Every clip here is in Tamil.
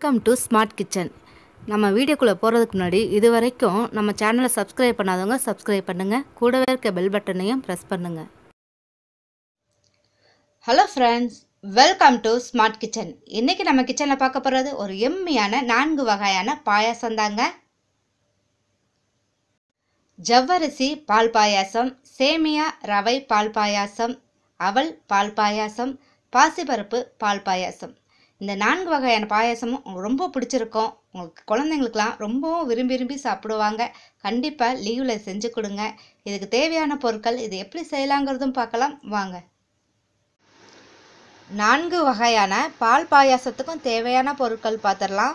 வெல்கம் டு ஸ்மார்ட் கிச்சன் நம்ம வீடியோக்குள்ளே போகிறதுக்கு முன்னாடி இது வரைக்கும் நம்ம சேனலை சப்ஸ்கிரைப் பண்ணாதவங்க சப்ஸ்கிரைப் பண்ணுங்கள் கூடவே இருக்க பெல் பட்டனையும் ப்ரெஸ் பண்ணுங்கள் hello friends welcome to smart kitchen இன்னைக்கு நம்ம கிச்சனில் பார்க்க போகிறது ஒரு எம்மியான நான்கு வகையான பாயாசம் தாங்க ஜவ்வரிசி பால் பாயாசம் சேமியா ரவை பால் பாயாசம் அவல் பால் பாயாசம் பாசிப்பருப்பு பால் பாயாசம் இந்த நான்கு வகையான பாயாசமும் உங்களுக்கு ரொம்ப பிடிச்சிருக்கும் உங்களுக்கு குழந்தைங்களுக்கெல்லாம் ரொம்பவும் விரும்பி விரும்பி சாப்பிடுவாங்க கண்டிப்பாக லீவில் செஞ்சு கொடுங்க இதுக்கு தேவையான பொருட்கள் இது எப்படி செய்யலாங்கிறதும் பார்க்கலாம் வாங்க நான்கு வகையான பால் பாயாசத்துக்கும் தேவையான பொருட்கள் பார்த்துடலாம்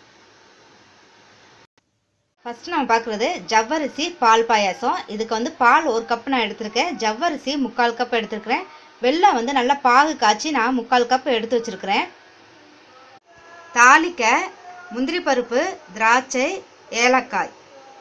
ஃபஸ்ட்டு நம்ம பார்க்குறது ஜவ்வரிசி பால் பாயாசம் இதுக்கு வந்து பால் ஒரு கப் நான் எடுத்திருக்கேன் ஜவ்வரிசி முக்கால் கப் எடுத்துருக்கிறேன் வெல்லம் வந்து நல்லா பாகு காய்ச்சி நான் முக்கால் கப் எடுத்து வச்சுருக்கிறேன் தாளிக்க முந்திரி பருப்பு திராட்சை ஏலக்காய்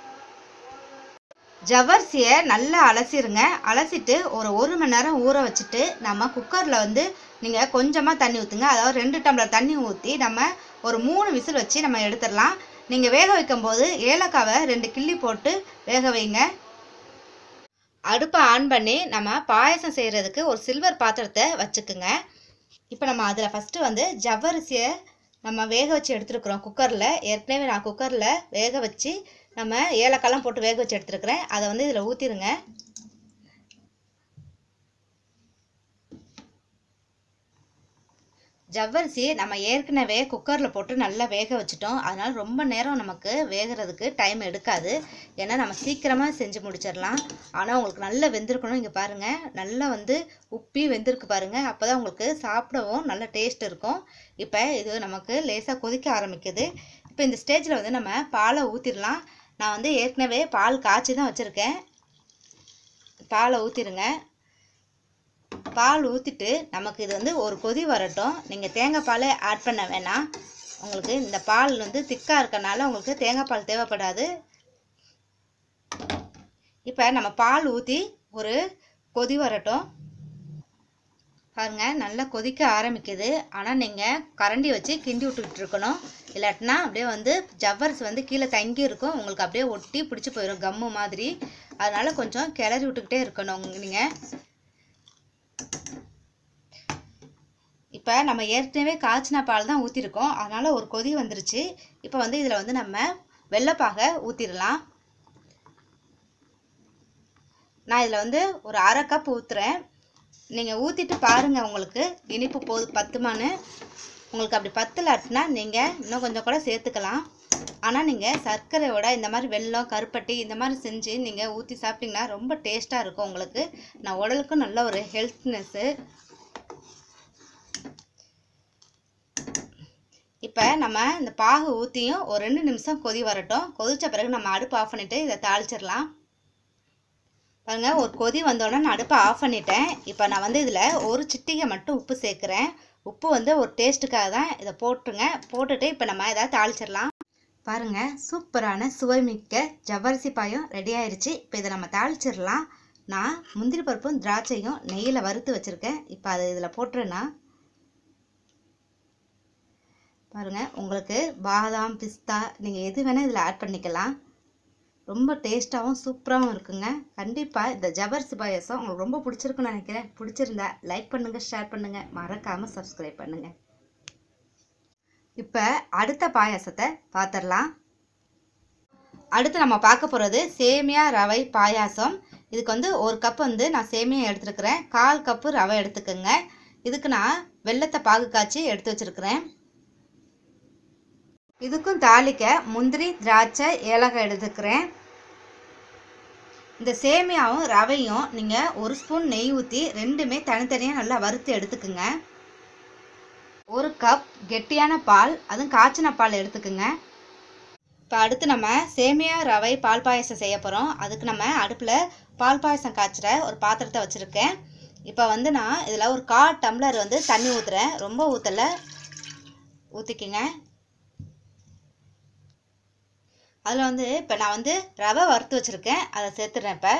ஜவ்வரிசியை நல்லா அலசிடுங்க அலசிட்டு ஒரு ஒரு மணி நேரம் ஊற வச்சுட்டு நம்ம குக்கரில் வந்து நீங்கள் கொஞ்சமாக தண்ணி ஊற்றுங்க அதாவது ரெண்டு டம்ளர் தண்ணி ஊற்றி நம்ம ஒரு மூணு விசில் வச்சு நம்ம எடுத்துடலாம் நீங்கள் வேக வைக்கும்போது ஏலக்காவை ரெண்டு கிள்ளி போட்டு வேக வைங்க அடுப்பை ஆன் பண்ணி நம்ம பாயசம் செய்கிறதுக்கு ஒரு சில்வர் பாத்திரத்தை வச்சுக்குங்க இப்போ நம்ம அதில் ஃபஸ்ட்டு வந்து ஜவ்வரிசியை நம்ம வேக வச்சு எடுத்துருக்குறோம் குக்கரில் ஏற்கனவே நான் குக்கரில் வேக வச்சு நம்ம ஏலக்காய்லாம் போட்டு வேக வச்சு எடுத்துருக்கிறேன் அதை வந்து இதில் ஊற்றிடுங்க ஜவ்வரிசி நம்ம ஏற்கனவே குக்கரில் போட்டு நல்லா வேக வச்சுட்டோம் அதனால் ரொம்ப நேரம் நமக்கு வேகிறதுக்கு டைம் எடுக்காது ஏன்னா நம்ம சீக்கிரமாக செஞ்சு முடிச்சிடலாம் ஆனால் உங்களுக்கு நல்லா வெந்திருக்கணும் இங்கே பாருங்கள் நல்லா வந்து உப்பி வெந்திருக்கு பாருங்கள் அப்போ தான் உங்களுக்கு சாப்பிடவும் நல்ல டேஸ்ட் இருக்கும் இப்போ இது நமக்கு லேசாக கொதிக்க ஆரம்பிக்குது இப்போ இந்த ஸ்டேஜில் வந்து நம்ம பாலை ஊற்றிடலாம் நான் வந்து ஏற்கனவே பால் காய்ச்சி தான் வச்சுருக்கேன் பாலை ஊற்றிடுங்க பால் ஊற்றிட்டு நமக்கு இது வந்து ஒரு கொதி வரட்டும் நீங்கள் தேங்காய் பால் ஆட் பண்ண வேணாம் உங்களுக்கு இந்த பால் வந்து திக்காக இருக்கனால உங்களுக்கு தேங்காய் பால் தேவைப்படாது இப்போ நம்ம பால் ஊற்றி ஒரு கொதி வரட்டும் பாருங்க நல்லா கொதிக்க ஆரம்பிக்குது ஆனால் நீங்கள் கரண்டி வச்சு கிண்டி விட்டுக்கிட்டு இருக்கணும் இல்லாட்டினா அப்படியே வந்து ஜவ்வரிசி வந்து கீழே தங்கி இருக்கும் உங்களுக்கு அப்படியே ஒட்டி பிடிச்சி போயிடும் கம்மு மாதிரி அதனால் கொஞ்சம் கிளறி விட்டுக்கிட்டே இருக்கணும் நீங்கள் இப்போ நம்ம ஏற்கனவே காய்ச்சின பால் தான் ஊற்றிருக்கோம் அதனால் ஒரு கொதி வந்துருச்சு இப்போ வந்து இதில் வந்து நம்ம வெள்ளைப்பாகை ஊற்றிடலாம் நான் இதில் வந்து ஒரு அரை கப் ஊற்றுறேன் நீங்கள் ஊற்றிட்டு பாருங்கள் உங்களுக்கு இனிப்பு போது பத்துமான்னு உங்களுக்கு அப்படி பத்தலாட்டினா நீங்கள் இன்னும் கொஞ்சம் கூட சேர்த்துக்கலாம் ஆனால் நீங்கள் சர்க்கரையோட இந்த மாதிரி வெல்லம் கருப்பட்டி இந்த மாதிரி செஞ்சு நீங்கள் ஊற்றி சாப்பிட்டிங்கன்னா ரொம்ப டேஸ்ட்டாக இருக்கும் உங்களுக்கு நான் உடலுக்கும் நல்ல ஒரு ஹெல்த்னஸ்ஸு இப்போ நம்ம இந்த பாகு ஊற்றியும் ஒரு ரெண்டு நிமிஷம் கொதி வரட்டும் கொதித்த பிறகு நம்ம அடுப்பு ஆஃப் பண்ணிவிட்டு இதை தாளிச்சிடலாம் பாருங்கள் ஒரு கொதி வந்தோடனே நான் அடுப்பை ஆஃப் பண்ணிட்டேன் இப்போ நான் வந்து இதில் ஒரு சிட்டிகை மட்டும் உப்பு சேர்க்குறேன் உப்பு வந்து ஒரு டேஸ்ட்டுக்காக தான் இதை போட்டுருங்க போட்டுட்டு இப்போ நம்ம இதை தாளிச்சிடலாம் பாருங்கள் சூப்பரான சுவைமிக்க ஜவ்வரிசி பாயம் ரெடி ஆயிடுச்சு இப்போ இதை நம்ம தாளிச்சிடலாம் நான் முந்திரி பருப்பும் திராட்சையும் நெய்யில் வறுத்து வச்சுருக்கேன் இப்போ அதை இதில் போட்டுருன்னா பாருங்கள் உங்களுக்கு பாதாம் பிஸ்தா நீங்கள் எது வேணால் இதில் ஆட் பண்ணிக்கலாம் ரொம்ப டேஸ்ட்டாகவும் சூப்பராகவும் இருக்குங்க கண்டிப்பாக இந்த ஜவர்சி பாயசம் உங்களுக்கு ரொம்ப பிடிச்சிருக்குன்னு நினைக்கிறேன் பிடிச்சிருந்தா லைக் பண்ணுங்கள் ஷேர் பண்ணுங்கள் மறக்காமல் சப்ஸ்கிரைப் பண்ணுங்கள் இப்போ அடுத்த பாயாசத்தை பார்த்துடலாம் அடுத்து நம்ம பார்க்க போகிறது சேமியா ரவை பாயாசம் இதுக்கு வந்து ஒரு கப் வந்து நான் சேமியா எடுத்துருக்கிறேன் கால் கப்பு ரவை எடுத்துக்கோங்க இதுக்கு நான் வெள்ளத்தை பாகு காய்ச்சி எடுத்து வச்சுருக்கிறேன் இதுக்கும் தாளிக்க முந்திரி திராட்சை ஏலக்காய் எடுத்துக்கிறேன் இந்த சேமியாவும் ரவையும் நீங்கள் ஒரு ஸ்பூன் நெய் ஊற்றி ரெண்டுமே தனித்தனியாக நல்லா வறுத்து எடுத்துக்குங்க ஒரு கப் கெட்டியான பால் அதுவும் காய்ச்சின பால் எடுத்துக்குங்க இப்போ அடுத்து நம்ம சேமியா ரவை பால் பாயசம் செய்ய போகிறோம் அதுக்கு நம்ம அடுப்பில் பால் பாயசம் காய்ச்சிற ஒரு பாத்திரத்தை வச்சுருக்கேன் இப்போ வந்து நான் இதில் ஒரு கால் டம்ளர் வந்து தண்ணி ஊற்றுறேன் ரொம்ப ஊற்றலை ஊற்றிக்கிங்க அதில் வந்து இப்போ நான் வந்து ரவை வறுத்து வச்சுருக்கேன் அதை சேர்த்துடுறேன் இப்போ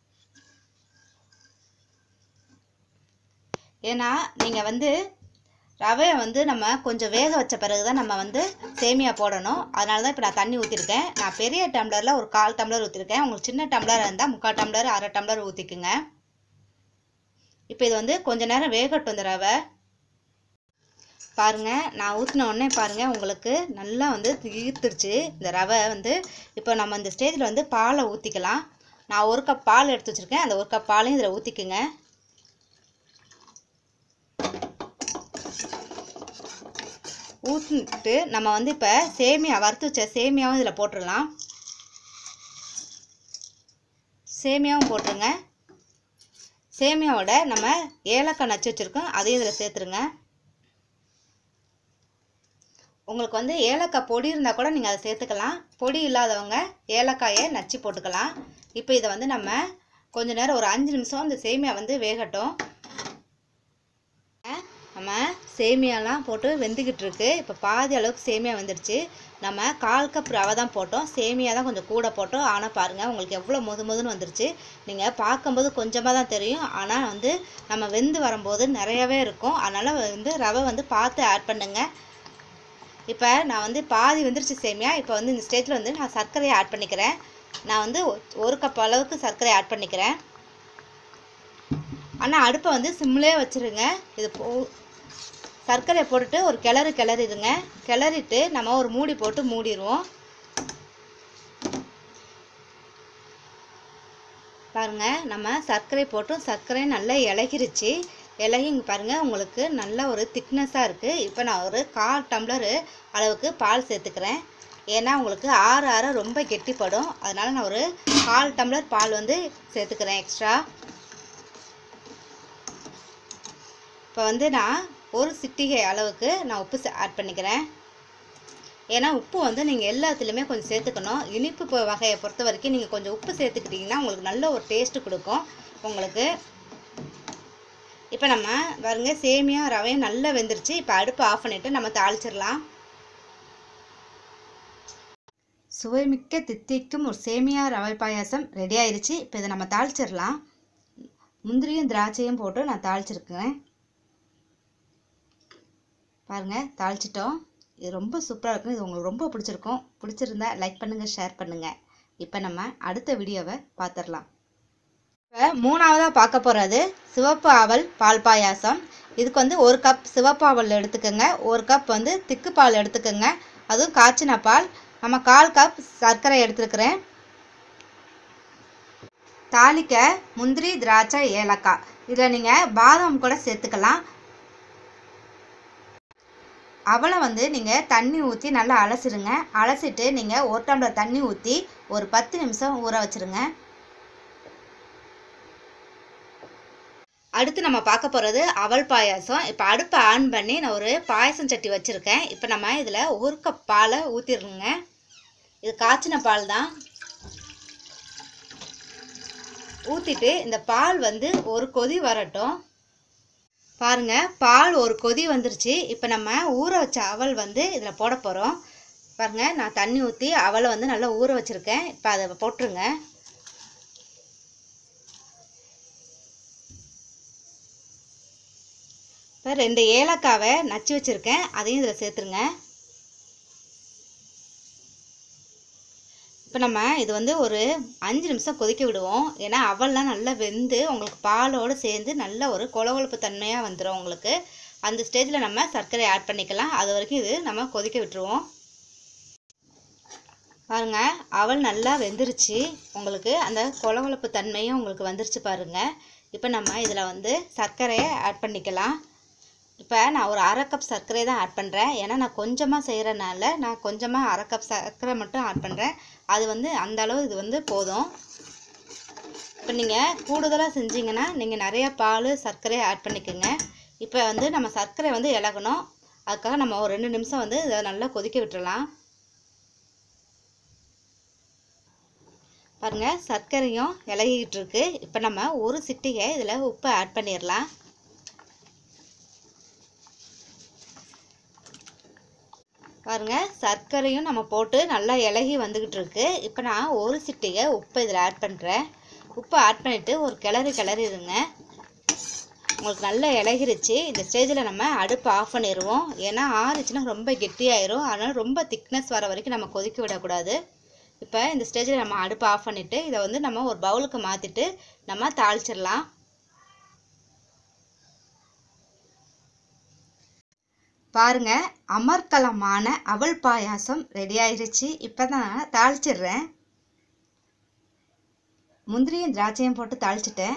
ஏன்னா நீங்கள் வந்து ரவையை வந்து நம்ம கொஞ்சம் வேக வச்ச பிறகு தான் நம்ம வந்து சேமியா போடணும் அதனால தான் இப்போ நான் தண்ணி ஊற்றிருக்கேன் நான் பெரிய டம்ளரில் ஒரு கால் டம்ளர் ஊற்றிருக்கேன் உங்களுக்கு சின்ன டம்ளர் இருந்தால் முக்கால் டம்ளர் அரை டம்ளர் ஊற்றிக்குங்க இப்போ இது வந்து கொஞ்ச நேரம் வேகட்டும் இந்த ரவை பாருங்க நான் ஊற்றின உடனே பாருங்க உங்களுக்கு நல்லா வந்து ஈர்த்துருச்சு இந்த ரவை வந்து இப்போ நம்ம இந்த ஸ்டேஜில் வந்து பாலை ஊற்றிக்கலாம் நான் ஒரு கப் பால் எடுத்து வச்சுருக்கேன் அந்த ஒரு கப் பாலையும் இதில் ஊற்றிக்குங்க ஊற்றிட்டு நம்ம வந்து இப்போ சேமியா வறுத்து வச்ச சேமியாவும் இதில் போட்டுடலாம் சேமியாவும் போட்டுருங்க சேமியாவோட நம்ம ஏலக்காய் நச்சு வச்சுருக்கோம் அதையும் இதில் சேர்த்துருங்க உங்களுக்கு வந்து ஏலக்காய் பொடி இருந்தால் கூட நீங்கள் அதை சேர்த்துக்கலாம் பொடி இல்லாதவங்க ஏலக்காயை நச்சு போட்டுக்கலாம் இப்போ இதை வந்து நம்ம கொஞ்ச நேரம் ஒரு அஞ்சு நிமிஷம் இந்த சேமியா வந்து வேகட்டும் நம்ம சேமியாலாம் போட்டு வெந்துக்கிட்டு இருக்கு இப்போ பாதி அளவுக்கு சேமியா வெந்துடுச்சு நம்ம கால் கப் ரவை தான் போட்டோம் சேமியா தான் கொஞ்சம் கூட போட்டோம் ஆனால் பாருங்கள் உங்களுக்கு எவ்வளோ முது முதுன்னு வந்துருச்சு நீங்கள் பார்க்கும்போது கொஞ்சமாக தான் தெரியும் ஆனால் வந்து நம்ம வெந்து வரும்போது நிறையவே இருக்கும் அதனால் வந்து ரவை வந்து பார்த்து ஆட் பண்ணுங்க இப்போ நான் வந்து பாதி வெந்துருச்சு சேமியா இப்போ வந்து இந்த ஸ்டேஜில் வந்து நான் சர்க்கரையை ஆட் பண்ணிக்கிறேன் நான் வந்து ஒரு கப் அளவுக்கு சர்க்கரை ஆட் பண்ணிக்கிறேன் ஆனால் அடுப்பை வந்து சிம்லேயே வச்சுருங்க இது போ சர்க்கரையை போட்டுட்டு ஒரு கிளறு கிளறிடுங்க கிளறிட்டு நம்ம ஒரு மூடி போட்டு மூடிடுவோம் பாருங்க நம்ம சர்க்கரை போட்டும் சர்க்கரை நல்லா இலகிருச்சு இலகி இங்கே பாருங்கள் உங்களுக்கு நல்ல ஒரு திக்னஸாக இருக்குது இப்போ நான் ஒரு கால் டம்ளரு அளவுக்கு பால் சேர்த்துக்கிறேன் ஏன்னா உங்களுக்கு ஆற ஆற ரொம்ப கெட்டிப்படும் அதனால் நான் ஒரு கால் டம்ளர் பால் வந்து சேர்த்துக்கிறேன் எக்ஸ்ட்ரா இப்போ வந்து நான் ஒரு சிட்டிகை அளவுக்கு நான் உப்பு ஆட் பண்ணிக்கிறேன் ஏன்னா உப்பு வந்து நீங்கள் எல்லாத்துலேயுமே கொஞ்சம் சேர்த்துக்கணும் இனிப்பு பொ- வகையை பொறுத்த வரைக்கும் நீங்கள் கொஞ்சம் உப்பு சேர்த்துக்கிட்டிங்கன்னா உங்களுக்கு நல்ல ஒரு டேஸ்ட்டு கொடுக்கும் உங்களுக்கு இப்போ நம்ம பாருங்க சேமியா ரவையும் நல்லா வெந்துருச்சு இப்போ அடுப்பு ஆஃப் பண்ணிவிட்டு நம்ம தாளிச்சிடலாம் சுவைமிக்க தித்திக்கும் ஒரு சேமியா ரவை பாயாசம் ரெடி ஆயிருச்சு இப்போ இதை நம்ம தாளிச்சிடலாம் முந்திரியும் திராட்சையும் போட்டு நான் தாளிச்சிருக்கேன் பாருங்க தாளிச்சிட்டோம் இது ரொம்ப சூப்பராக இருக்கும் இது உங்களுக்கு ரொம்ப பிடிச்சிருக்கும் பிடிச்சிருந்தா லைக் பண்ணுங்கள் ஷேர் பண்ணுங்கள் இப்போ நம்ம அடுத்த வீடியோவை பார்த்துடலாம் இப்போ மூணாவதாக பார்க்க போகிறது சிவப்பு ஆவல் பால் பாயாசம் இதுக்கு வந்து ஒரு கப் சிவப்பு ஆவல் எடுத்துக்கோங்க ஒரு கப் வந்து திக்கு பால் எடுத்துக்கோங்க அதுவும் காய்ச்சின பால் நம்ம கால் கப் சர்க்கரை எடுத்துருக்கிறேன் தாளிக்க முந்திரி திராட்சை ஏலக்காய் இதில் நீங்கள் பாதாம் கூட சேர்த்துக்கலாம் அவலை வந்து நீங்கள் தண்ணி ஊற்றி நல்லா அலசிடுங்க அலசிட்டு நீங்கள் ஒரு டம்ளர் தண்ணி ஊற்றி ஒரு பத்து நிமிஷம் ஊற வச்சிருங்க அடுத்து நம்ம பார்க்க போகிறது அவல் பாயாசம் இப்போ அடுப்பை ஆன் பண்ணி நான் ஒரு பாயாசம் சட்டி வச்சுருக்கேன் இப்போ நம்ம இதில் ஒரு கப் பாலை ஊற்றிடுங்க இது காய்ச்சின பால் தான் ஊற்றிட்டு இந்த பால் வந்து ஒரு கொதி வரட்டும் பாருங்க பால் ஒரு கொதி வந்துருச்சு இப்போ நம்ம ஊற வச்ச அவல் வந்து இதில் போட போகிறோம் பாருங்க நான் தண்ணி ஊற்றி அவலை வந்து நல்லா ஊற வச்சுருக்கேன் இப்போ அதை போட்டுருங்க இப்போ ரெண்டு ஏலக்காவை நச்சு வச்சுருக்கேன் அதையும் இதில் சேர்த்துருங்க இப்போ நம்ம இது வந்து ஒரு அஞ்சு நிமிஷம் கொதிக்க விடுவோம் ஏன்னா அவல்லாம் நல்லா வெந்து உங்களுக்கு பாலோடு சேர்ந்து நல்ல ஒரு கொலகொலப்பு தன்மையாக வந்துடும் உங்களுக்கு அந்த ஸ்டேஜில் நம்ம சர்க்கரை ஆட் பண்ணிக்கலாம் அது வரைக்கும் இது நம்ம கொதிக்க விட்டுருவோம் பாருங்க அவல் நல்லா வெந்துருச்சு உங்களுக்கு அந்த கொலகொலப்பு தன்மையும் உங்களுக்கு வந்துருச்சு பாருங்க இப்போ நம்ம இதில் வந்து சர்க்கரையை ஆட் பண்ணிக்கலாம் இப்போ நான் ஒரு அரை கப் சர்க்கரை தான் ஆட் பண்ணுறேன் ஏன்னா நான் கொஞ்சமாக செய்கிறனால நான் கொஞ்சமாக அரை கப் சர்க்கரை மட்டும் ஆட் பண்ணுறேன் அது வந்து அந்த அளவு இது வந்து போதும் இப்போ நீங்கள் கூடுதலாக செஞ்சீங்கன்னா நீங்கள் நிறைய பால் சர்க்கரை ஆட் பண்ணிக்கோங்க இப்போ வந்து நம்ம சர்க்கரை வந்து இலகணும் அதுக்காக நம்ம ஒரு ரெண்டு நிமிஷம் வந்து இதை நல்லா கொதிக்க விட்டுறலாம் பாருங்கள் சர்க்கரையும் இலகிக்கிட்டு இருக்கு இப்போ நம்ம ஒரு சிட்டிகை இதில் உப்பு ஆட் பண்ணிடலாம் பாருங்க சர்க்கரையும் நம்ம போட்டு நல்லா இலகி வந்துக்கிட்டு இருக்கு இப்போ நான் ஒரு சிட்டிகை உப்பு இதில் ஆட் பண்ணுறேன் உப்பு ஆட் பண்ணிவிட்டு ஒரு கிளறு கிளறிடுங்க உங்களுக்கு நல்லா இலகிருச்சு இந்த ஸ்டேஜில் நம்ம அடுப்பு ஆஃப் பண்ணிடுவோம் ஏன்னா ஆறுச்சுன்னா ரொம்ப கெட்டியாயிரும் அதனால் ரொம்ப திக்னஸ் வர வரைக்கும் நம்ம கொதிக்க விடக்கூடாது இப்போ இந்த ஸ்டேஜில் நம்ம அடுப்பு ஆஃப் பண்ணிவிட்டு இதை வந்து நம்ம ஒரு பவுலுக்கு மாற்றிட்டு நம்ம தாளிச்சிடலாம் பாருங்க அமர்க்கலமான அவல் பாயாசம் ரெடி ஆயிருச்சு இப்போ தான் தாளிச்சிடுறேன் முந்திரியும் திராட்சையும் போட்டு தாளிச்சிட்டேன்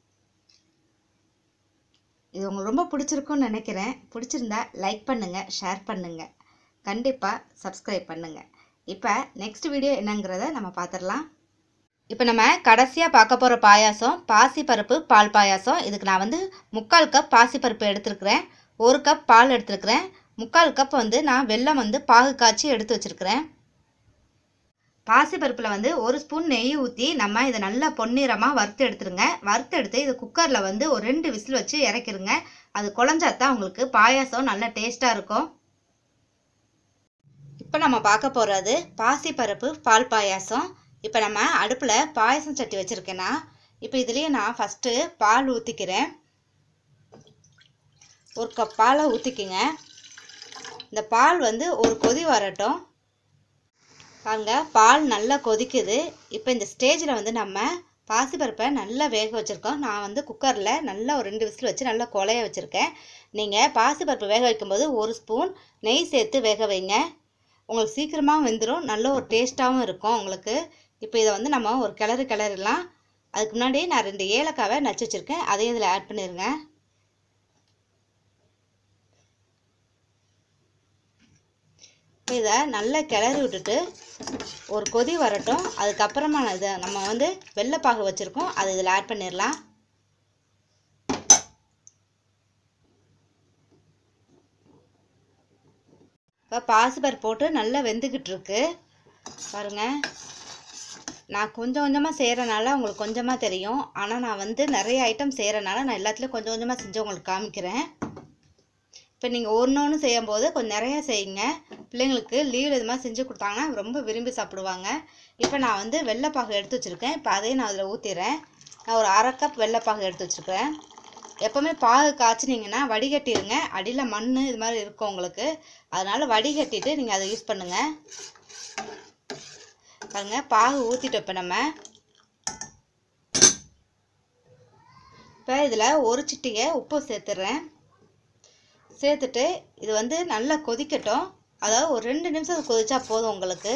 இது உங்களுக்கு ரொம்ப பிடிச்சிருக்கும்னு நினைக்கிறேன் பிடிச்சிருந்தா லைக் பண்ணுங்கள் ஷேர் பண்ணுங்கள் கண்டிப்பாக சப்ஸ்கிரைப் பண்ணுங்கள் இப்போ நெக்ஸ்ட் வீடியோ என்னங்கிறத நம்ம பார்த்துடலாம் இப்போ நம்ம கடைசியாக பார்க்க போகிற பாயாசம் பாசிப்பருப்பு பால் பாயாசம் இதுக்கு நான் வந்து முக்கால் கப் பாசிப்பருப்பு எடுத்துருக்கிறேன் ஒரு கப் பால் எடுத்துருக்கிறேன் முக்கால் கப் வந்து நான் வெல்லம் வந்து பாகு காய்ச்சி எடுத்து வச்சுருக்கிறேன் பாசிப்பருப்பில் வந்து ஒரு ஸ்பூன் நெய் ஊற்றி நம்ம இதை நல்லா பொன்னிறமாக வறுத்து எடுத்துருங்க வறுத்து எடுத்து இது குக்கரில் வந்து ஒரு ரெண்டு விசில் வச்சு இறக்கிருங்க அது குழஞ்சாதான் உங்களுக்கு பாயாசம் நல்ல டேஸ்ட்டாக இருக்கும் இப்போ நம்ம பார்க்க போகிறது பாசிப்பருப்பு பால் பாயாசம் இப்போ நம்ம அடுப்பில் பாயாசம் சட்டி வச்சுருக்கேன்னா இப்போ இதுலேயே நான் ஃபஸ்ட்டு பால் ஊற்றிக்கிறேன் ஒரு கப் பாலை ஊற்றிக்கிங்க இந்த பால் வந்து ஒரு கொதி வரட்டும் பாருங்க பால் நல்லா கொதிக்குது இப்போ இந்த ஸ்டேஜில் வந்து நம்ம பாசிப்பருப்பை நல்லா வேக வச்சுருக்கோம் நான் வந்து குக்கரில் நல்லா ஒரு ரெண்டு விசில் வச்சு நல்லா கொலைய வச்சுருக்கேன் நீங்கள் பாசிப்பருப்பு வேக வைக்கும்போது ஒரு ஸ்பூன் நெய் சேர்த்து வேக வைங்க உங்களுக்கு சீக்கிரமாகவும் வெந்துடும் நல்ல ஒரு டேஸ்ட்டாகவும் இருக்கும் உங்களுக்கு இப்போ இதை வந்து நம்ம ஒரு கிளறு கிளறிடலாம் அதுக்கு முன்னாடி நான் ரெண்டு ஏலக்காவை நச்சு வச்சுருக்கேன் அதையும் இதில் ஆட் பண்ணிடுங்க இப்போ இதை நல்லா கிளறி விட்டுட்டு ஒரு கொதி வரட்டும் அதுக்கப்புறமா இதை நம்ம வந்து வெள்ளைப்பாகு வச்சுருக்கோம் அதை இதில் ஆட் பண்ணிடலாம் இப்போ பாசிப்பருப்பு போட்டு நல்லா வெந்துக்கிட்டு இருக்கு பாருங்க நான் கொஞ்சம் கொஞ்சமாக செய்கிறனால உங்களுக்கு கொஞ்சமாக தெரியும் ஆனால் நான் வந்து நிறைய ஐட்டம் செய்கிறனால நான் எல்லாத்துலேயும் கொஞ்சம் கொஞ்சமாக செஞ்சு உங்களுக்கு காமிக்கிறேன் இப்போ நீங்கள் ஒன்று ஒன்று செய்யும்போது கொஞ்சம் நிறையா செய்யுங்க பிள்ளைங்களுக்கு லீவில் இது மாதிரி செஞ்சு கொடுத்தாங்கன்னா ரொம்ப விரும்பி சாப்பிடுவாங்க இப்போ நான் வந்து வெள்ளைப்பாகு எடுத்து வச்சுருக்கேன் இப்போ அதையும் நான் அதில் ஊற்றிடுறேன் நான் ஒரு அரை கப் வெள்ளைப்பாகு எடுத்து வச்சுருக்கேன் எப்போவுமே பாகு காய்ச்சினீங்கன்னா வடிகட்டிடுங்க அடியில் மண் இது மாதிரி இருக்கும் உங்களுக்கு அதனால் வடிகட்டிட்டு நீங்கள் அதை யூஸ் பண்ணுங்கள் பாருங்க பாகு ஊற்றிட்டோம் இப்போ நம்ம இப்போ இதில் ஒரு சிட்டிகை உப்பு சேர்த்துடுறேன் சேர்த்துட்டு இது வந்து நல்லா கொதிக்கட்டும் அதாவது ஒரு ரெண்டு நிமிஷம் கொதிச்சா போதும் உங்களுக்கு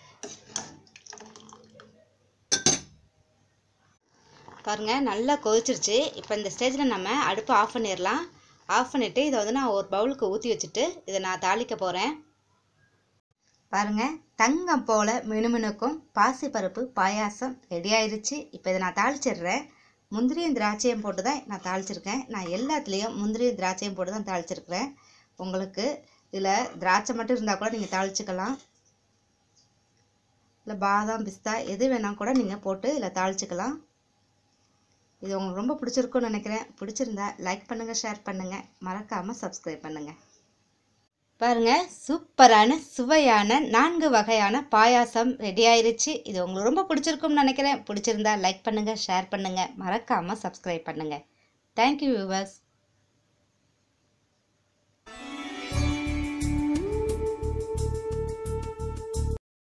பாருங்க நல்லா கொதிச்சிருச்சு இப்போ இந்த ஸ்டேஜில் நம்ம அடுப்பு ஆஃப் பண்ணிடலாம் ஆஃப் பண்ணிவிட்டு இதை வந்து நான் ஒரு பவுலுக்கு ஊற்றி வச்சுட்டு இதை நான் தாளிக்க போகிறேன் பாருங்க தங்கம் போல மினுமினுக்கும் பாசிப்பருப்பு பாயாசம் ரெடி ஆயிருச்சு இப்போ இதை நான் தாளிச்சிடுறேன் முந்திரியும் திராட்சையும் போட்டு தான் நான் தாளிச்சிருக்கேன் நான் எல்லாத்துலேயும் முந்திரியும் திராட்சையும் போட்டு தான் தாளிச்சிருக்கிறேன் உங்களுக்கு இதில் திராட்சை மட்டும் இருந்தால் கூட நீங்கள் தாளிச்சுக்கலாம் இல்லை பாதாம் பிஸ்தா எது வேணால் கூட நீங்கள் போட்டு இதில் தாளிச்சுக்கலாம் இது உங்களுக்கு ரொம்ப பிடிச்சிருக்கும்னு நினைக்கிறேன் பிடிச்சிருந்தா லைக் பண்ணுங்கள் ஷேர் பண்ணுங்கள் மறக்காமல் சப்ஸ்கிரைப் பண்ணுங்கள் பாருங்க சூப்பரான சுவையான நான்கு வகையான பாயாசம் ரெடி ஆயிருச்சு இது உங்களுக்கு ரொம்ப பிடிச்சிருக்கும்னு நினைக்கிறேன் பிடிச்சிருந்தா லைக் பண்ணுங்கள் ஷேர் பண்ணுங்கள் மறக்காமல் சப்ஸ்கிரைப் பண்ணுங்கள் தேங்க்யூ வியூவர்ஸ்